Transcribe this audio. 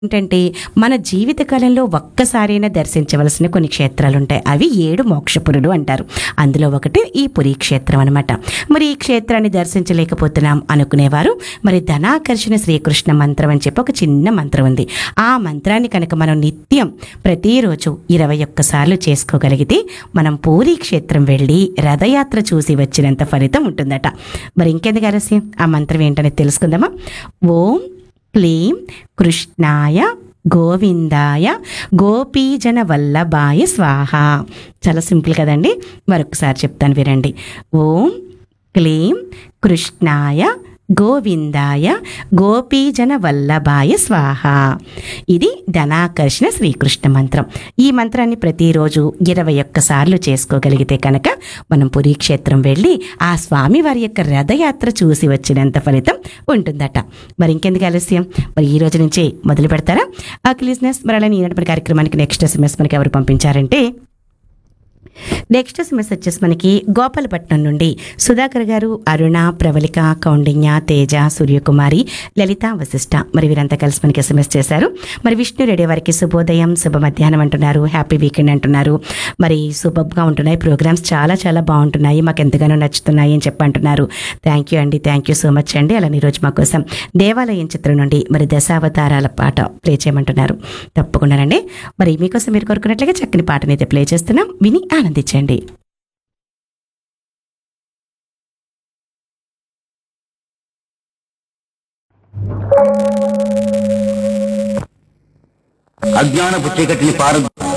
ఏంటంటే మన జీవిత కాలంలో ఒక్కసారైనా దర్శించవలసిన కొన్ని క్షేత్రాలు ఉంటాయి అవి ఏడు మోక్షపురులు అంటారు అందులో ఒకటి ఈ పురీ క్షేత్రం అనమాట మరి ఈ క్షేత్రాన్ని దర్శించలేకపోతున్నాం అనుకునేవారు మరి ధనాకర్షణ శ్రీకృష్ణ మంత్రం అని చెప్పి ఒక చిన్న మంత్రం ఉంది ఆ మంత్రాన్ని కనుక మనం నిత్యం ప్రతిరోజు ఇరవై ఒక్కసార్లు చేసుకోగలిగితే మనం పూరీ క్షేత్రం వెళ్ళి రథయాత్ర చూసి వచ్చినంత ఫలితం ఉంటుందట మరి ఇంకెందుకు ఆలస్యం ఆ మంత్రం ఏంటనేది తెలుసుకుందామా ఓం క్లీం కృష్ణాయ గోవిందాయ గోపీజన వల్లభాయ స్వాహ చాలా సింపుల్ కదండి మరొకసారి చెప్తాను వినండి ఓం క్లీం కృష్ణాయ గోవిందాయ గోపీజన వల్లభాయ స్వాహ ఇది ధనాకర్షణ శ్రీకృష్ణ మంత్రం ఈ మంత్రాన్ని ప్రతిరోజు ఇరవై ఒక్కసార్లు చేసుకోగలిగితే కనుక మనం పురీ క్షేత్రం వెళ్ళి ఆ స్వామి వారి యొక్క రథయాత్ర చూసి వచ్చినంత ఫలితం ఉంటుందట మరి ఇంకెందుకు ఆలస్యం మరి ఈ రోజు నుంచే మొదలు పెడతారా ఆ క్లిజినెస్ మరి అలానే ఈనాటి కార్యక్రమానికి నెక్స్ట్ ఎస్ఎంఎస్ మనకి ఎవరు పంపించారంటే నెక్స్ట్ ఎస్ఎంఎస్ వచ్చేసి మనకి గోపాలపట్నం నుండి సుధాకర్ గారు అరుణ ప్రవళిక కౌండిన్య తేజ సూర్యకుమారి లలిత వశిష్ట మరి వీరంతా కలిసి మనకి ఎస్ఎంఎస్ చేశారు మరి విష్ణు రెడ్డి వారికి శుభోదయం శుభ మధ్యాహ్నం అంటున్నారు హ్యాపీ వీకెండ్ అంటున్నారు మరి సూపర్గా ఉంటున్నాయి ప్రోగ్రామ్స్ చాలా చాలా బాగుంటున్నాయి మాకు ఎంతగానో నచ్చుతున్నాయి అని చెప్పి అంటున్నారు థ్యాంక్ యూ అండి థ్యాంక్ యూ సో మచ్ అండి అలానే ఈరోజు మా కోసం దేవాలయం చిత్రం నుండి మరి దశావతారాల పాట ప్లే చేయమంటున్నారు తప్పకుండానండి మరి మీకోసం మీరు కోరుకున్నట్లుగా చక్కని పాటని అయితే ప్లే చేస్తున్నాం విని ఆనందించండి అజ్ఞానపు చీకటిని పారద్రోలి